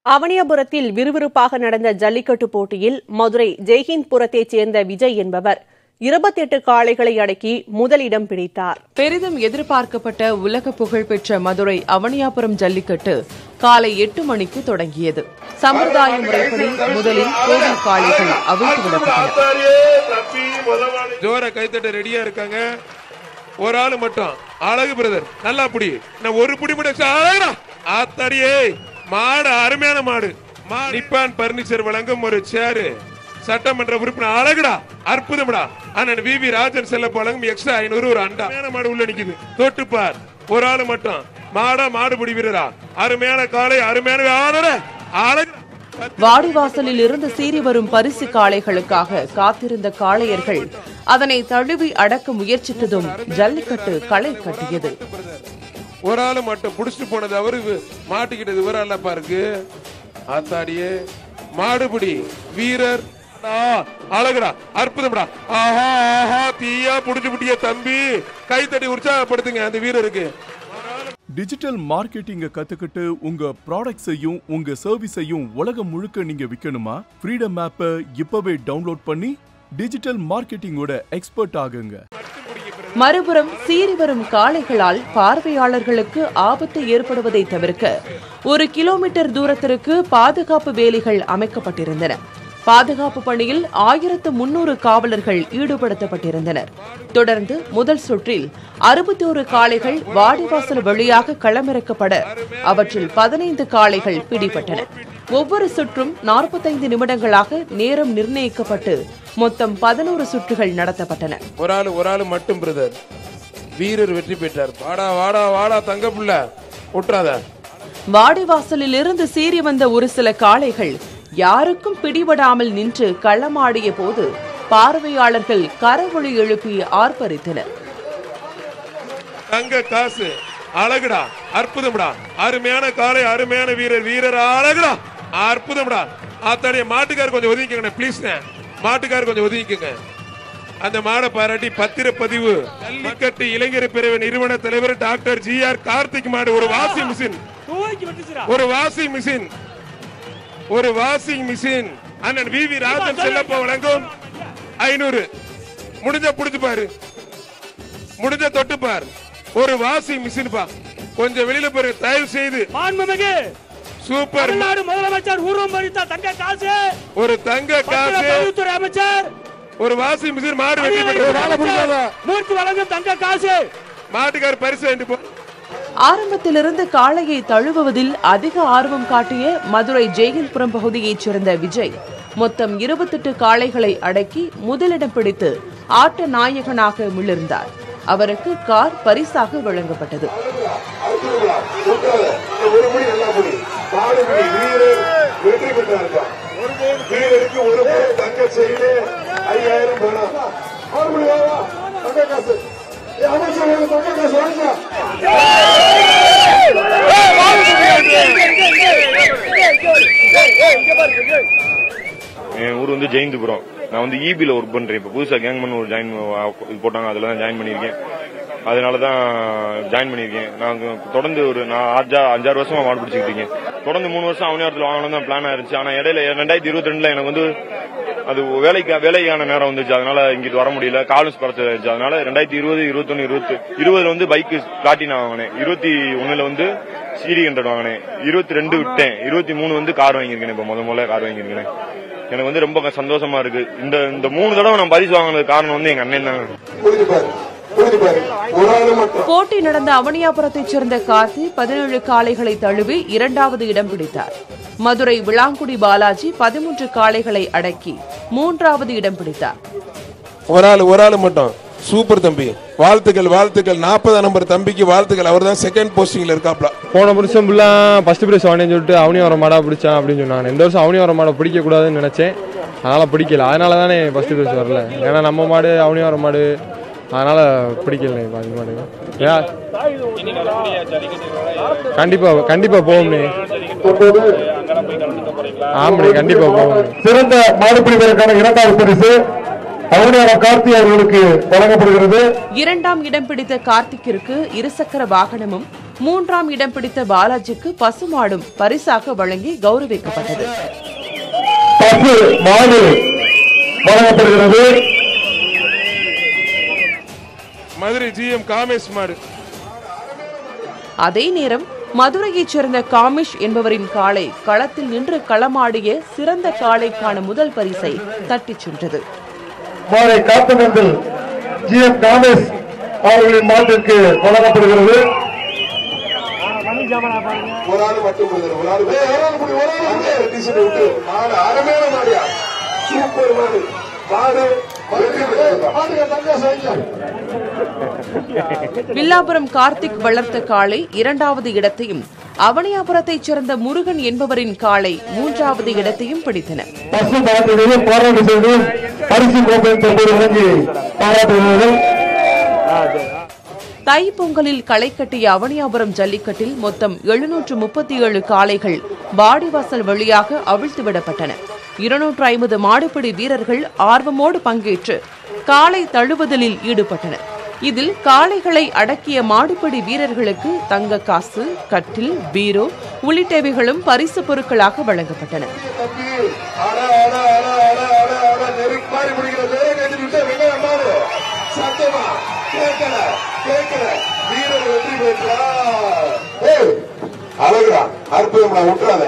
அவனியாபுரத்தில் விறுவிறுப்பாக நடந்த ஜல்லிக்கட்டு போட்டியில் மதுரை ஜெய்ஹிந்த்புரத்தைச் சேர்ந்த விஜய் என்பவர் இருபத்தெட்டு காளைகளை அடக்கி முதலிடம் பிடித்தார் பெரிதும் எதிர்பார்க்கப்பட்ட உலக புகழ்பெற்ற மதுரை அவனியாபுரம் ஜல்லிக்கட்டு காலை எட்டு மணிக்கு தொடங்கியது சம்பிரதாய முறைப்படி முதலில் கோவில் காளைகள் அவிழ்த்து விடப்பட்டன ஜோர கைத்தட்ட ரெடியா இருக்காங்க ஒரு ஆளு மட்டும் அழகு பிரதர் நல்லா புடி நான் ஒரு புடி மட்டும் அழகா ஆத்தாடியே மாடு அருமையான மாடு மா- நிப்பான் பர்னிச்சர் வழங்கும் ஒரு சேரு சட்டமன்ற உறுப்பினர் அழகுடா அற்புதம்டா அண்ணன் வி வி ராஜன் செல்ல வழங்கும் எக்ஸ்ட்ரா ஐநூறு ஒரு அண்டா அருமையான மாடு உள்ள நிக்குது தொட்டுப்பார் ஒரு ஆளு மட்டும் மாடா மாடு பிடி வீரரா அருமையான காலை அருமையான ஆனட அழகு வாடிவாசலில் இருந்து சீறி வரும் பரிசு காளைகளுக்காக காத்திருந்த காளையர்கள் அதனை தழுவி அடக்க முயற்சித்ததும் ஜல்லிக்கட்டு களை கட்டியது ஒரு ஆளு மட்டும் புடிச்சிட்டு போனது அவரு வி- மாட்டிக்கிட்டது இவரா இல்லப்பா இருக்கு ஆத்தாடியே மாடுபிடி வீரர் ஆ, அழகுடா அற்புதம்டா ஆஹா ஆஹா தீயா புடிச்சு புட்டிய தம்பி கைத்தட்டி உற்சாகப்படுத்துங்க அந்த வீரருக்கு டிஜிட்டல் மார்க்கெட்டிங்க கத்துக்கிட்டு உங்க ப்ராடக்ட்ஸையும் உங்க சர்வீஸையும் உலகம் முழுக்க நீங்க விற்கணுமா ஃப்ரீடம் ஆப்பை இப்பவே டவுன்லோட் பண்ணி டிஜிட்டல் மார்க்கெட்டிங்கோட எக்ஸ்பர்ட் ஆகுங்க மறுபுறம் சீறி வரும் காளைகளால் பார்வையாளர்களுக்கு ஆபத்து ஏற்படுவதை தவிர்க்க ஒரு கிலோமீட்டர் தூரத்திற்கு பாதுகாப்பு வேலிகள் அமைக்கப்பட்டிருந்தன பாதுகாப்பு பணியில் ஆயிரத்து முன்னூறு காவலர்கள் ஈடுபடுத்தப்பட்டிருந்தனர் தொடர்ந்து முதல் சுற்றில் அறுபத்தோரு காளைகள் வாடிவாசல் வழியாக களமிறக்கப்பட அவற்றில் பதினைந்து காளைகள் பிடிபட்டன ஒவ்வொரு சுற்றும் நாற்பத்தைந்து நிமிடங்களாக நேரம் நிர்ணயிக்கப்பட்டு மொத்தம் பதினோரு சுற்றுகள் நடத்தப்பட்டன ஒரு ஆளு ஒரு ஆளு மட்டும் பிரதர் வீரர் வெற்றி பெற்றார் வாடா வாடா வாடா தங்க புள்ள விட்டுறாத வாடிவாசலில் இருந்து சீறி வந்த ஒரு சில காளைகள் யாருக்கும் பிடிபடாமல் நின்று களமாடிய போது பார்வையாளர்கள் கரவொளி எழுப்பி ஆர்ப்பரித்தனர் தங்க காசு அழகுடா அற்புதம்டா அருமையான காலை அருமையான வீரர் வீரர் அழகுடா அற்புதம்டா ஆத்தாடிய மாட்டுக்கார் கொஞ்சம் ஒதுங்கிக்கங்க ப்ளீஸ் மாட்டுக்கார் கொஞ்சம் ஒதுங்கிக்கங்க அந்த மாடை பாராட்டி பத்திரப்பதிவு ஜல்லிக்கட்டு இளைஞர் பிரிவு நிறுவன தலைவர் டாக்டர் ஜி ஆர் கார்த்திக் மாடு ஒரு வாஷிங் மிஷின் ஒரு வாஷிங் மிஷின் ஒரு வாஷிங் மிஷின் அண்ணன் வி வி ராஜன் செல்லப்பா வழங்கும் ஐநூறு முடிஞ்ச புடிச்சு பாரு முடிஞ்ச தொட்டு பார் ஒரு வாஷிங் மிஷின் பா கொஞ்சம் வெளியில போரு தயவு செய்து மாண்புமிகு சூப்பர் தமிழ்நாடு முதலமைச்சர் உருவம் பறித்த தங்க காசு ஒரு தங்க காசு பதிவுத்துறை அமைச்சர் ஒரு வாஷிங் மிஷின் மாடு வெட்டி பெற்றது மூர்த்தி வழங்கும் தங்க காசு மாட்டுக்கார் பரிசு வாங்கிட்டு போ ஆரம்பத்திலிருந்து காளையை தழுவுவதில் அதிக ஆர்வம் காட்டிய மதுரை ஜெயகன்புரம் பகுதியைச் சேர்ந்த விஜய் மொத்தம் இருபத்தெட்டு காளைகளை அடக்கி முதலிடம் பிடித்து ஆட்ட நாயகனாக மிளிர்ந்தார் அவருக்கு கார் பரிசாக வழங்கப்பட்டது ஒரு மணி எல்லா மணி பாடுபடி வீரர் வெற்றி பெற்றார்கள் வீரருக்கு ஒரு முறை தங்க செய்து ஐயாயிரம் பணம் மறுபடி வாவா தங்க காசு ஏய், அமைச்சர் வாங்க, தங்க காசு வாங்க என் ஊர் வந்து ஜெயந்திபுரம் நான் வந்து இபில ஒர்க் பண்றேன் இப்போ புதுசா கேங்மன் ஒரு ஜாயின் இது போட்டாங்க அதுல தான் ஜாயின் பண்ணியிருக்கேன் அதனால தான் ஜாயின் பண்ணியிருக்கேன் நான் தொடர்ந்து ஒரு நான் அஞ்சா அஞ்சாறு வருஷமா மாடு பிடிச்சிக்கிட்டு இருக்கேன் தொடர்ந்து மூணு வருஷம் அவனியாரத்தில் வாங்கணும் தான் பிளான் ஆயிருச்சு ஆனா இடையில ரெண்டாயிரத்தி இருபத்தி ரெண்டுல எனக்கு வந்து அது வேலைக்கு வேலைக்கான நேரம் வந்துச்சு அதனால இங்கிட்டு வர முடியல காலும் பிரச்சனை இருந்துச்சு அதனால ரெண்டாயிரத்தி இருபது இருபத்தொன்னு இருபத்தி இருபதுல வந்து பைக் பிளாட்டினா வாங்கினேன் இருபத்தி ஒண்ணுல வந்து சிடி ஹண்ட்ரட் வாங்கினேன் இருபத்தி ரெண்டு விட்டேன் இருபத்தி மூணு வந்து கார் வாங்கியிருக்கேன் இப்ப முத முதல்ல கார் வாங்கியிருக்கேன் எனக்கு வந்து ரொம்ப சந்தோஷமா இருக்கு இந்த இந்த மூணு தடவை நான் பரிசு வாங்கினது காரணம் வந்து எங்க அண்ணன் தான் புரிஞ்சு பாரு புரிஞ்சு பாரு ஒரு ஆளு மட்டும் போட்டி நடந்த அவனியாபுரத்தைச் சேர்ந்த கார்த்தி பதினேழு காளைகளை தழுவி இரண்டாவது இடம் பிடித்தார் மதுரை விளாங்குடி பாலாஜி பதிமூன்று காளைகளை அடக்கி மூன்றாவது இடம் பிடித்தார் ஒரு ஆள் ஒரு ஆள் மட்டும் சூப்பர் தம்பி வாழ்த்துக்கள் வாழ்த்துக்கள் நாற்பதாம் நம்பர் தம்பிக்கு வாழ்த்துக்கள் அவர் தான் செகண்ட் போஸ்டிங்ல இருக்காப்ல போன வருஷம் ஃபுல்லாக ஃபர்ஸ்ட் ப்ரைஸ் வாங்கினேன்னு சொல்லிட்டு அவனியாரம் மாடா பிடிச்சான் அப்படின்னு சொன்னாங்க இந்த வருஷம் அவனியாரம் மாடை பிடிக்க கூடாதுன்னு நினைச்சேன் அதனால பிடிக்கல அதனால தானே ஃபர்ஸ்ட் ப்ரைஸ் வரல ஏன்னா நம்ம மாடு அவனியாரம் மாடு அதனால பிடிக்கல இப்போ அது மாடு ஏன் கண்டிப்பா கண்டிப்பா போகும்னே ஆமாண்ணே கண்டிப்பா போகும் சிறந்த மாடுபிடி வீரருக்கான இரண்டாவது பரிசு அவனியார் கார்த்தி அவர்களுக்கு வழங்கப்படுகிறது இரண்டாம் இடம் பிடித்த கார்த்திக்கிற்கு இருசக்கர வாகனமும் மூன்றாம் இடம் பிடித்த பாலாஜிக்கு பசுமாடும் பரிசாக வழங்கி கௌரவிக்கப்பட்டது பசு மாடு வழங்கப்படுகிறது மதுரை ஜிஎம் காமேஷ் மாடு அதே நேரம் மதுரையைச் சேர்ந்த காமிஷ் என்பவரின் காளை களத்தில் நின்று களமாடிய சிறந்த காளைக்கான முதல் பரிசை தட்டிச் சென்றது மாலை காத்தனத்தில் ஜி எம் காமேஷ் அவர்களின் மாட்டிற்கு வழங்கப்படுகிறது ஒரு ஆள் மட்டும் கொடுங்க. ஒரு ஆள் ஏய், ஒரு ஆள் கொடு, ஒரு ஆள் கொடு. t-shirt விட்டு. மாடு அருமையான மாடியா சூப்பர் மாடு மாடு மாட்டுக்கு தங்க செய்ய வில்லாபுரம் கார்த்திக் வளர்த்த காளை இரண்டாவது இடத்தையும் அவனியாபுரத்தைச் சேர்ந்த முருகன் என்பவரின் காளை மூன்றாவது இடத்தையும் பிடித்தன பசு மாட்டிடையே போராட்டம் செய்து பரிசு கோப்பை தற்போது வழங்கி பாராட்டுகிறார்கள் தை பொங்கலில் களை கட்டிய அவனியாபுரம் ஜல்லிக்கட்டில் மொத்தம் எழுநூற்று முப்பத்தி ஏழு காளைகள் வாடிவாசல் வழியாக அவிழ்த்து விடப்பட்டன இருநூற்று ஐம்பது மாடுபிடி வீரர்கள் ஆர்வமோடு பங்கேற்று காளை தழுவுதலில் ஈடுபட்டனர் இதில் காளைகளை அடக்கிய மாடுபிடி வீரர்களுக்கு தங்க காசு கட்டில் பீரோ உள்ளிட்டவைகளும் பரிசு பொருட்களாக வழங்கப்பட்டன தம்பி அட அட அட அட அட அட நெருக்கி மாறி பிடிக்கிறது கட்டி விட்டு வெங்காயம் மாறு சத்தமா கேட்கல கேட்கல வீரர் வெற்றி பெற்றார் ஏய் அழகுடா அற்புதம்டா விட்டுறாத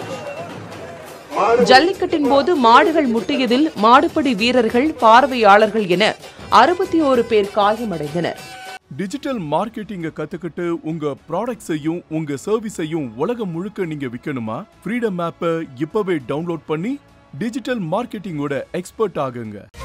மாடு ஜல்லிக்கட்டின் போது மாடுகள் முட்டியதில் மாடுபிடி வீரர்கள் பார்வையாளர்கள் என அறுபத்தி ஓரு பேர் காயமடைந்தனர் டிஜிட்டல் மார்க்கெட்டிங்க கத்துக்கிட்டு உங்க ப்ராடக்ட்ஸையும் உங்க சர்வீஸையும் உலகம் முழுக்க நீங்க விற்கணுமா ஃப்ரீடம் ஆப்பை இப்பவே டவுன்லோட் பண்ணி டிஜிட்டல் மார்க்கெட்டிங்கோட எக்ஸ்பர்ட் ஆகுங்க